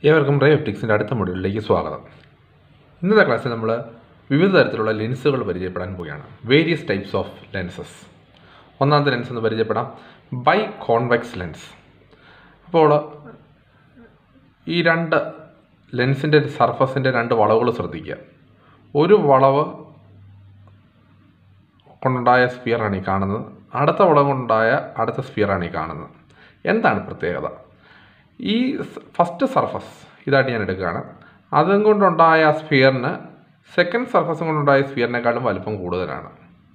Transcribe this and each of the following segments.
ഏവർക്കും റേ ഒപ്റ്റിക്സിൻ്റെ അടുത്ത മൊഡ്യൂളിലേക്ക് സ്വാഗതം ഇന്നത്തെ ക്ലാസ്സിൽ നമ്മൾ വിവിധ തരത്തിലുള്ള ലെൻസുകൾ പരിചയപ്പെടാൻ പോവുകയാണ് വേരിയസ് ടൈപ്സ് ഓഫ് ലെൻസസ് ഒന്നാമത്തെ ലെൻസ് എന്ന് പരിചയപ്പെടാം ബൈ കോൺവെക്സ് ലെൻസ് അപ്പോൾ ഈ രണ്ട് ലെൻസിൻ്റെ സർഫസിൻ്റെ രണ്ട് വളവുകൾ ശ്രദ്ധിക്കുക ഒരു വളവ് കൊണ്ടുണ്ടായ സ്ഫിയറാണ് ഈ കാണുന്നത് അടുത്ത വളവ് കൊണ്ടുണ്ടായ അടുത്ത സ്ഫിയറാണ് ഈ കാണുന്നത് എന്താണ് പ്രത്യേകത ഈ ഫസ്റ്റ് സർഫസ് ഇതായിട്ട് ഞാൻ എടുക്കുകയാണ് അതും കൊണ്ടുണ്ടായ സ്ഫിയറിന് സെക്കൻഡ് സർഫസും കൊണ്ടുണ്ടായ സ്ഫിയറിനേക്കാളും വലുപ്പം കൂടുതലാണ്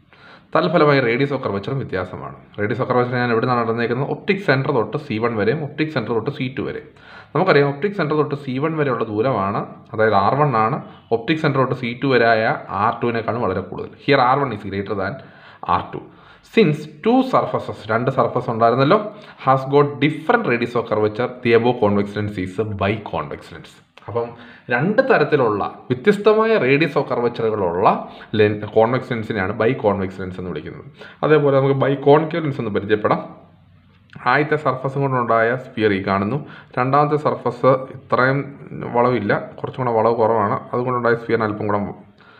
തൽഫലമായി റേഡിയസ് ഓഫ് കർവച്ചറും വ്യത്യാസമാണ് റേഡിയസ് ഓഫ് കർവച്ചർ ഞാൻ എവിടെ നിന്നാണ് നടന്നേക്കുന്നത് ഒപ്റ്റിക് സെൻറ്റർ തൊട്ട് സി വൺ വരെയും ഒപ്റ്റിക് സെൻറ്റർ തൊട്ട് സി ടു വരെ നമുക്കറിയാം ഒപ്റ്റിക് സെൻറ്റർ തൊട്ട് സി വൺ വരെയുള്ള ദൂരമാണ് അതായത് ആർ വൺ ആണ് ഒപ്റ്റിക് സെൻറ്റർ തൊട്ട് സി ടു വരെ ആയ ആർ ടുവിനേക്കാളും വളരെ കൂടുതൽ here R one is greater than R two since two surfaces രണ്ട് സർഫസ് ഉണ്ടായിരുന്നല്ലോ has got different radius of curvature the above convex lens is biconvex lens അപ്പം രണ്ട് തരത്തിലുള്ള വ്യത്യസ്തമായ റേഡിയസ് ഓഫ് കർവച്ചറുകളുള്ള ലെൻ കോൺവെക്സ് ലെൻസിനെയാണ് ബൈ കോൺവെക്സ് ലെൻസ് എന്ന് വിളിക്കുന്നത് അതേപോലെ നമുക്ക് ബൈ കോൺകേവ് ലെൻസ് എന്ന് പരിചയപ്പെടാം ആദ്യത്തെ സർഫസ് കൊണ്ടുണ്ടായ സ്പിയർ ഈ കാണുന്നു രണ്ടാമത്തെ സർഫസ് ഇത്രയും വളവില്ല കുറച്ചും കൂടെ വളവ് കുറവാണ് അതുകൊണ്ടുണ്ടായ സ്പിയറിന് അല്പം കൂടെ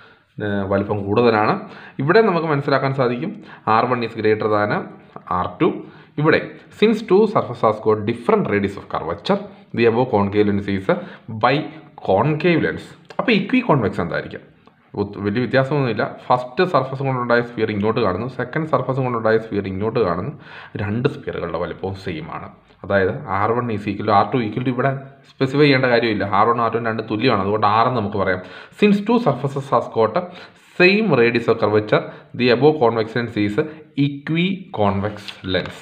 വലിപ്പം കൂടുതലാണ് ഇവിടെ നമുക്ക് മനസ്സിലാക്കാൻ സാധിക്കും R one is greater than R two ഇവിടെ since two surface has got different radius of curvature the above concave lens is biconcave lens അപ്പോൾ ഇക്വി കോൺവെക്സ് എന്തായിരിക്കും വലിയ വ്യത്യാസമൊന്നുമില്ല ഫസ്റ്റ് സർഫസ് കൊണ്ടുണ്ടായ സ്ഫിയർ ഇങ്ങോട്ട് കാണുന്നു സെക്കൻഡ് സർഫസ് കൊണ്ടുണ്ടായ സ്ഫിയർ ഇങ്ങോട്ട് കാണുന്നു രണ്ട് സ്ഫിയറുകളുടെ വലിപ്പവും സെയിം ആണ് അതായത് R one is equal R two equal to ഇവിടെ സ്പെസിഫൈ ചെയ്യേണ്ട കാര്യമില്ല ആർ വൺ ആർ ടു രണ്ട് തുല്യമാണ് അതുകൊണ്ട് ആർ എന്ന് നമുക്ക് പറയാം since two surfaces has got same radius of curvature the above convex lens is equiconvex lens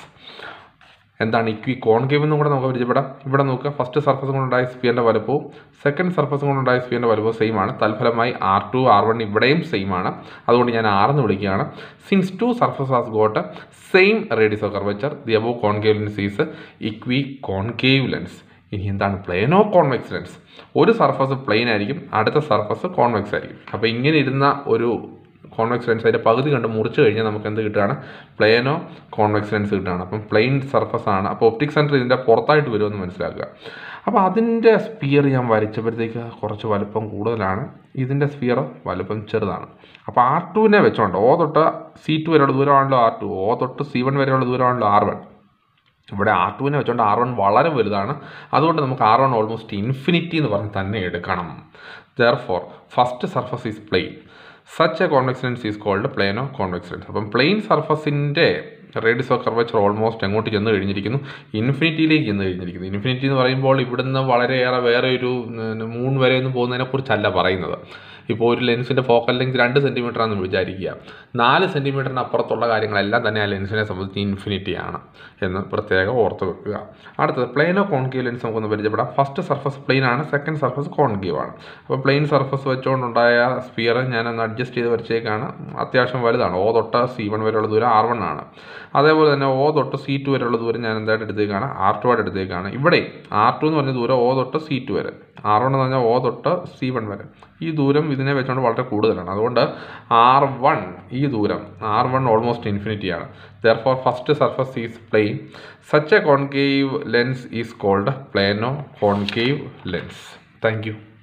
എന്താണ് ഇക്വി കോൺകേവ് എന്നും കൂടെ നമുക്ക് പരിചയപ്പെടാം ഇവിടെ നോക്കുക ഫസ്റ്റ് സർഫസ് കൊണ്ടുണ്ടായ സ്പിയറിൻ്റെ വലുപ്പവും സെക്കൻഡ് സർഫസ് കൊണ്ടുണ്ടായ സ്പിയറിൻ്റെ വലുപ്പവും സെയിം ആണ് തൽഫലമായി ആർ ടു ആർ വൺ ഇവിടെയും സെയിം ആണ് അതുകൊണ്ട് ഞാൻ ആർ എന്ന് വിളിക്കുകയാണ് since two surface has got same radius of curvature the above concave lens is equiconcave lens ഇനി എന്താണ് പ്ലെയിനോ കോൺവെക്സ് ലെൻസ് ഒരു സർഫസ് പ്ലെയിൻ ആയിരിക്കും അടുത്ത സർഫസ് കോൺവെക്സ് ആയിരിക്കും അപ്പോൾ ഇങ്ങനെ ഇരുന്ന ഒരു കോൺവെക്സ് ലെൻസ് അതിൻ്റെ പകുതി കണ്ട് മുറിച്ച് കഴിഞ്ഞാൽ നമുക്ക് എന്ത് കിട്ടുകയാണ് പ്ലെയിനോ കോൺവെക്സ് ലെൻസ് കിട്ടുകയാണ് അപ്പം പ്ലെയിൻ സർഫസ് ആണ് അപ്പോൾ ഒപ്റ്റിക് സെൻറ്റർ ഇതിൻ്റെ പുറത്തായിട്ട് വരുമെന്ന് മനസ്സിലാക്കുക അപ്പോൾ അതിൻ്റെ സ്പിയർ ഞാൻ വരച്ചപ്പോഴത്തേക്ക് കുറച്ച് വലുപ്പം കൂടുതലാണ് ഇതിൻ്റെ സ്പിയർ വലുപ്പം ചെറുതാണ് അപ്പോൾ ആർ ടുവിനെ വെച്ചോണ്ട് ഓ തൊട്ട് സി ടു വരെയുള്ള ദൂരമാണല്ലോ ആർ ടു ഓ തൊട്ട് സി വൺ വരെയുള്ള ദൂരമാണല്ലോ ആർ വൺ ഇവിടെ ആർ ടുവിനെ വെച്ചുകൊണ്ട് ആർ വൺ വളരെ വലുതാണ് അതുകൊണ്ട് നമുക്ക് ആർ വൺ ഓൾമോസ്റ്റ് ഇൻഫിനിറ്റി എന്ന് പറഞ്ഞ് തന്നെ എടുക്കണം therefore first surface is plane such a convex lens is called planoconvex lens അപ്പം പ്ലെയിൻ സർഫസിൻ്റെ റേഡിയസ് ഓഫ് കർവച്ചർ ഓൾമോസ്റ്റ് എങ്ങോട്ട് ചെന്ന് കഴിഞ്ഞിരിക്കുന്നു ഇൻഫിനിറ്റിയിലേക്ക് ചെന്ന് കഴിഞ്ഞിരിക്കുന്നു ഇൻഫിനിറ്റി എന്ന് പറയുമ്പോൾ ഇവിടുന്ന് വളരെയേറെ വേറെ ഒരു മൂൺ വരെ ഒന്നും പോകുന്നതിനെക്കുറിച്ചല്ല പറയുന്നത് ഇപ്പോൾ ഒരു ലെൻസിൻ്റെ ഫോക്കൽ ലെങ്ത് രണ്ട് സെൻറ്റിമീറ്റർ ആണെന്ന് വിചാരിക്കുക നാല് സെൻറ്റിമീറ്ററിന് അപ്പുറത്തുള്ള കാര്യങ്ങളെല്ലാം തന്നെ ആ ലെൻസിനെ സംബന്ധിച്ച് ഇൻഫിനിറ്റിയാണ് എന്ന് പ്രത്യേകം ഓർത്ത് വെക്കുക അടുത്തത് പ്ലെയിനോ കോൺകേവ് ലെൻസ് നമുക്കൊന്ന് പരിചയപ്പെടാം ഫസ്റ്റ് സർഫസ് പ്ലെയിൻ ആണ് സെക്കൻഡ് സർഫസ് കോൺകേവ് ആണ് അപ്പോൾ പ്ലെയിൻ സർഫസ് വെച്ചുകൊണ്ടുണ്ടായ സ്പിയർ ഞാനൊന്ന് അഡ്ജസ്റ്റ് ചെയ്ത് വരച്ചേക്കാണ് അത്യാവശ്യം വലുതാണ് ഓ തൊട്ട് സി വൺ വരെയുള്ള ദൂരം ആർ വൺ ആണ് അതേപോലെ തന്നെ ഓ തൊട്ട് സി ടു വരെയുള്ള ദൂരം ഞാൻ എന്തായിട്ട് എടുത്തേക്കാണ് ആർ ടു ആയിട്ട് എടുത്തേക്കാണ് ഇവിടെ ആർ ടു എന്ന് പറഞ്ഞ ദൂരം ഓ തൊട്ട് സി ടു വരെ ആർ വൺ എന്ന് പറഞ്ഞാൽ ഓ തൊട്ട് സി വൺ വരെ ഈ ദൂരം ഇതിനെ വെച്ചുകൊണ്ട് വളരെ കൂടുതലാണ് അതുകൊണ്ട് ആർ വൺ ഈ ദൂരം ആർ വൺ ഓൾമോസ്റ്റ് ഇൻഫിനിറ്റി ആണ് therefore first surface is plane such a concave lens is called planoconcave lens thank U